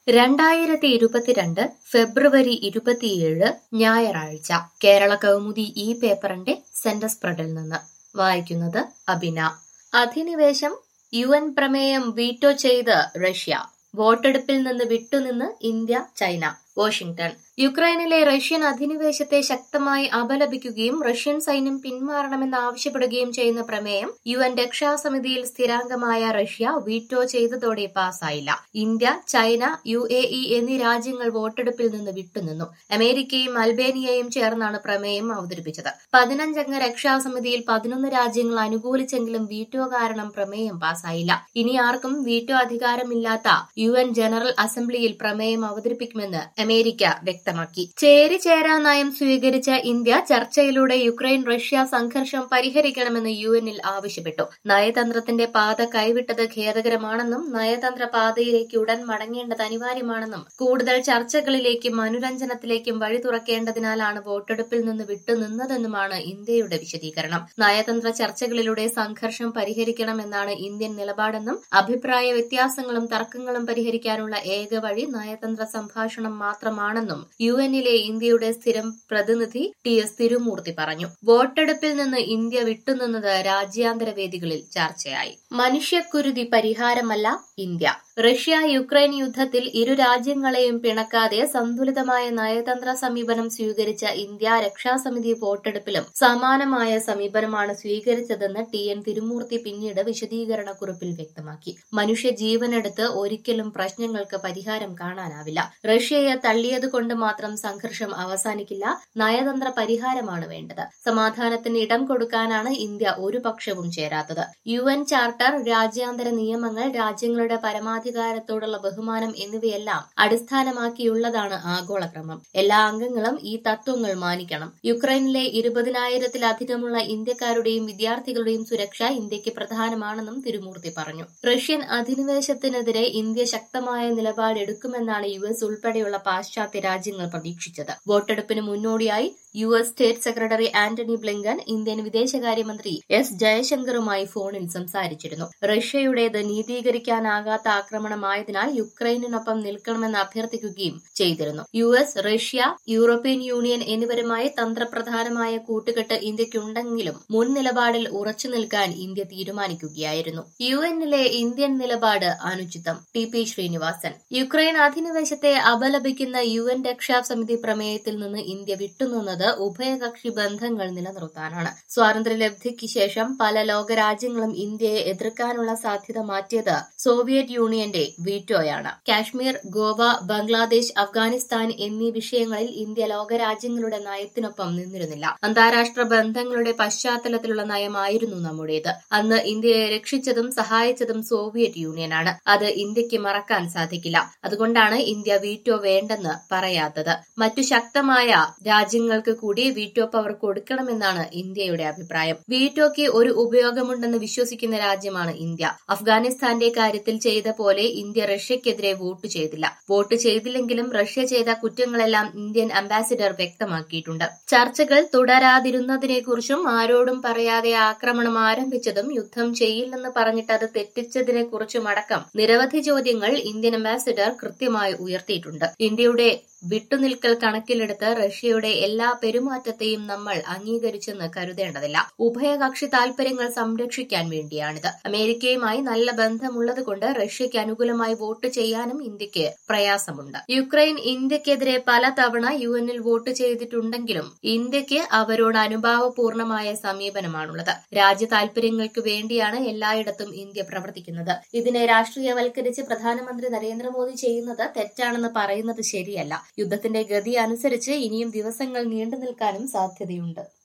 രണ്ടായിരത്തി ഇരുപത്തിരണ്ട് ഫെബ്രുവരി ഇരുപത്തിയേഴ് ഞായറാഴ്ച കേരള കൗമുദി ഈ പേപ്പറിന്റെ സെന്റർ സ്പ്രെഡിൽ നിന്ന് വായിക്കുന്നത് അബിന അധിനിവേശം യു എൻ പ്രമേയം വീറ്റോ ചെയ്ത് റഷ്യ വോട്ടെടുപ്പിൽ നിന്ന് വിട്ടുനിന്ന് ഇന്ത്യ ചൈന വാഷിംഗ്ടൺ യുക്രൈനിലെ റഷ്യൻ അധിനിവേശത്തെ ശക്തമായി അപലപിക്കുകയും റഷ്യൻ സൈന്യം പിന്മാറണമെന്ന് ആവശ്യപ്പെടുകയും ചെയ്യുന്ന പ്രമേയം യു എൻ രക്ഷാസമിതിയിൽ സ്ഥിരാംഗമായ റഷ്യ വീറ്റോ ചെയ്തതോടെ പാസായില്ല India China U A E എന്നീ രാജ്യങ്ങൾ വോട്ടെടുപ്പിൽ നിന്ന് വിട്ടുനിന്നു അമേരിക്കയും അൽബേനിയയും ചേർന്നാണ് പ്രമേയം അവതരിപ്പിച്ചത് പതിനഞ്ചംഗ രക്ഷാസമിതിയിൽ പതിനൊന്ന് രാജ്യങ്ങൾ അനുകൂലിച്ചെങ്കിലും വീറ്റോ കാരണം പ്രമേയം പാസായില്ല ഇനി ആർക്കും വീറ്റോ അധികാരമില്ലാത്ത യു എൻ ജനറൽ അസംബ്ലിയിൽ പ്രമേയം അവതരിപ്പിക്കുമെന്ന് അമേരിക്ക വ്യക്തമാക്കി ചേരി ചേരാ നയം സ്വീകരിച്ച ഇന്ത്യ ചർച്ചയിലൂടെ യുക്രൈൻ റഷ്യ സംഘർഷം പരിഹരിക്കണമെന്ന് യു എന്നിൽ ആവശ്യപ്പെട്ടു നയതന്ത്രത്തിന്റെ പാത കൈവിട്ടത് ഖേദകരമാണെന്നും നയതന്ത്ര പാതയിലേക്ക് ഉടൻ മടങ്ങേണ്ടത് അനിവാര്യമാണെന്നും കൂടുതൽ ചർച്ചകളിലേക്കും അനുരഞ്ജനത്തിലേക്കും വഴി തുറക്കേണ്ടതിനാലാണ് വോട്ടെടുപ്പിൽ നിന്ന് വിട്ടുനിന്നതെന്നുമാണ് ഇന്ത്യയുടെ വിശദീകരണം നയതന്ത്ര ചർച്ചകളിലൂടെ സംഘർഷം പരിഹരിക്കണമെന്നാണ് ഇന്ത്യൻ നിലപാടെന്നും അഭിപ്രായ വ്യത്യാസങ്ങളും തർക്കങ്ങളും പരിഹരിക്കാനുള്ള ഏക വഴി നയതന്ത്ര സംഭാഷണം മാത്രമാണെന്നും യു എന്നിലെ ഇന്ത്യയുടെ സ്ഥിരം പ്രതിനിധി ടി എസ് തിരുമൂർത്തി പറഞ്ഞു വോട്ടെടുപ്പിൽ നിന്ന് ഇന്ത്യ വിട്ടുനിന്നത് രാജ്യാന്തര വേദികളിൽ ചർച്ചയായി മനുഷ്യക്കുരുതി പരിഹാരമല്ല ഇന്ത്യ റഷ്യ യുക്രൈൻ യുദ്ധത്തിൽ ഇരു രാജ്യങ്ങളെയും പിണക്കാതെ സന്തുലിതമായ നയതന്ത്ര സമീപനം സ്വീകരിച്ച ഇന്ത്യ രക്ഷാസമിതി വോട്ടെടുപ്പിലും സമാനമായ സമീപനമാണ് സ്വീകരിച്ചതെന്ന് ടി എൻ തിരുമൂർത്തി പിന്നീട് വിശദീകരണക്കുറിപ്പിൽ വ്യക്തമാക്കി മനുഷ്യ ജീവനെടുത്ത് ഒരിക്കലും പ്രശ്നങ്ങൾക്ക് പരിഹാരം കാണാനാവില്ല റഷ്യയെ തള്ളിയതുകൊണ്ട് മാത്രം സംഘർഷം അവസാനിക്കില്ല നയതന്ത്ര പരിഹാരമാണ് വേണ്ടത് സമാധാനത്തിന് ഇടം കൊടുക്കാനാണ് ഇന്ത്യ ഒരു പക്ഷവും ചേരാത്തത് യു എൻ ചാർട്ടർ രാജ്യാന്തര നിയമങ്ങൾ രാജ്യങ്ങളുടെ പരമാധികാരത്തോടുള്ള ബഹുമാനം എന്നിവയെല്ലാം അടിസ്ഥാനമാക്കിയുള്ളതാണ് ആഗോളക്രമം എല്ലാ അംഗങ്ങളും ഈ തത്വങ്ങൾ മാനിക്കണം യുക്രൈനിലെ ഇരുപതിനായിരത്തിലധികമുള്ള ഇന്ത്യക്കാരുടെയും വിദ്യാർത്ഥികളുടെയും സുരക്ഷ ഇന്ത്യക്ക് പ്രധാനമാണെന്നും തിരുമൂർത്തി പറഞ്ഞു റഷ്യൻ അധിനിവേശത്തിനെതിരെ ഇന്ത്യ ശക്തമായ നിലപാടെടുക്കുമെന്നാണ് യു എസ് ഉൾപ്പെടെയുള്ള പാശ്ചാത്യ രാജ്യങ്ങൾ പ്രതീക്ഷിച്ചത് വോട്ടെടുപ്പിന് മുന്നോടിയായി U S state secretary Antony Blinken Indian വിദേശകാര്യമന്ത്രി എസ് ജയശങ്കറുമായി ഫോണിൽ സംസാരിച്ചിരുന്നു റഷ്യയുടേത് നീതീകരിക്കാനാകാത്ത ആക്രമണമായതിനാൽ യുക്രൈനിനൊപ്പം നിൽക്കണമെന്ന് അഭ്യർത്ഥിക്കുകയും ചെയ്തിരുന്നു U S Russia European union എന്നിവരുമായി തന്ത്രപ്രധാനമായ കൂട്ടുകെട്ട് ഇന്ത്യക്കുണ്ടെങ്കിലും മുൻ നിലപാടിൽ ഉറച്ചു നിൽക്കാൻ ഇന്ത്യ തീരുമാനിക്കുകയായിരുന്നു യു എന്നിലെ ഇന്ത്യൻ നിലപാട് അനുചിതം ടി പി ശ്രീനിവാസൻ യുക്രൈൻ അധിനിവേശത്തെ അപലപിക്കുന്ന യു എൻ രക്ഷാസമിതി പ്രമേയത്തിൽ നിന്ന് ഇന്ത്യ വിട്ടുനിന്നത് ഉഭയകക്ഷി ബന്ധങ്ങൾ നിലനിർത്താനാണ് സ്വാതന്ത്ര്യലബ്ധിക്ക് ശേഷം പല ലോകരാജ്യങ്ങളും ഇന്ത്യയെ എതിർക്കാനുള്ള സാധ്യത മാറ്റിയത് സോവിയറ്റ് യൂണിയന്റെ വീറ്റോയാണ് കാശ്മീർ ഗോവ ബംഗ്ലാദേശ് അഫ്ഗാനിസ്ഥാൻ എന്നീ വിഷയങ്ങളിൽ ഇന്ത്യ ലോകരാജ്യങ്ങളുടെ നയത്തിനൊപ്പം നിന്നിരുന്നില്ല അന്താരാഷ്ട്ര ബന്ധങ്ങളുടെ പശ്ചാത്തലത്തിലുള്ള നയമായിരുന്നു നമ്മുടേത് അന്ന് ഇന്ത്യയെ രക്ഷിച്ചതും സഹായിച്ചതും സോവിയറ്റ് യൂണിയനാണ് അത് ഇന്ത്യക്ക് മറക്കാൻ സാധിക്കില്ല അതുകൊണ്ടാണ് ഇന്ത്യ വീറ്റോ വേണ്ടെന്ന് പറയാത്തത് മറ്റു ശക്തമായ രാജ്യങ്ങൾക്ക് കൂടി വീറ്റോ പവർ കൊടുക്കണമെന്നാണ് ഇന്ത്യയുടെ അഭിപ്രായം വീറ്റോയ്ക്ക് ഒരു ഉപയോഗമുണ്ടെന്ന് വിശ്വസിക്കുന്ന രാജ്യമാണ് ഇന്ത്യ അഫ്ഗാനിസ്ഥാന്റെ കാര്യത്തിൽ ചെയ്ത പോലെ ഇന്ത്യ റഷ്യക്കെതിരെ വോട്ട് ചെയ്തില്ല വോട്ട് ചെയ്തില്ലെങ്കിലും റഷ്യ ചെയ്ത കുറ്റങ്ങളെല്ലാം ഇന്ത്യൻ അംബാസിഡർ വ്യക്തമാക്കിയിട്ടുണ്ട് ചർച്ചകൾ തുടരാതിരുന്നതിനെക്കുറിച്ചും ആരോടും പറയാതെ ആക്രമണം ആരംഭിച്ചതും യുദ്ധം ചെയ്യില്ലെന്ന് പറഞ്ഞിട്ട് അത് തെറ്റിച്ചതിനെക്കുറിച്ചും അടക്കം നിരവധി ചോദ്യങ്ങൾ ഇന്ത്യൻ അംബാസിഡർ കൃത്യമായി ഉയർത്തിയിട്ടുണ്ട് ഇന്ത്യയുടെ വിട്ടുനിൽക്കൽ കണക്കിലെടുത്ത് റഷ്യയുടെ എല്ലാ പെരുമാറ്റത്തെയും നമ്മൾ അംഗീകരിച്ചെന്ന് കരുതേണ്ടതില്ല ഉഭയകക്ഷി താൽപര്യങ്ങൾ സംരക്ഷിക്കാൻ വേണ്ടിയാണിത് അമേരിക്കയുമായി നല്ല ബന്ധമുള്ളതുകൊണ്ട് റഷ്യയ്ക്ക് അനുകൂലമായി വോട്ട് ചെയ്യാനും ഇന്ത്യക്ക് പ്രയാസമുണ്ട് യുക്രൈൻ ഇന്ത്യക്കെതിരെ പലതവണ യു എന്നിൽ വോട്ട് ചെയ്തിട്ടുണ്ടെങ്കിലും ഇന്ത്യക്ക് അവരോട് അനുഭാവപൂർണമായ സമീപനമാണുള്ളത് രാജ്യ താൽപര്യങ്ങൾക്ക് വേണ്ടിയാണ് എല്ലായിടത്തും ഇന്ത്യ പ്രവർത്തിക്കുന്നത് ഇതിനെ രാഷ്ട്രീയവൽക്കരിച്ച് പ്രധാനമന്ത്രി നരേന്ദ്രമോദി ചെയ്യുന്നത് തെറ്റാണെന്ന് പറയുന്നത് ശരിയല്ല യുദ്ധത്തിന്റെ ഗതി അനുസരിച്ച് ഇനിയും ദിവസങ്ങൾ നീണ്ടു നിൽക്കാനും സാധ്യതയുണ്ട്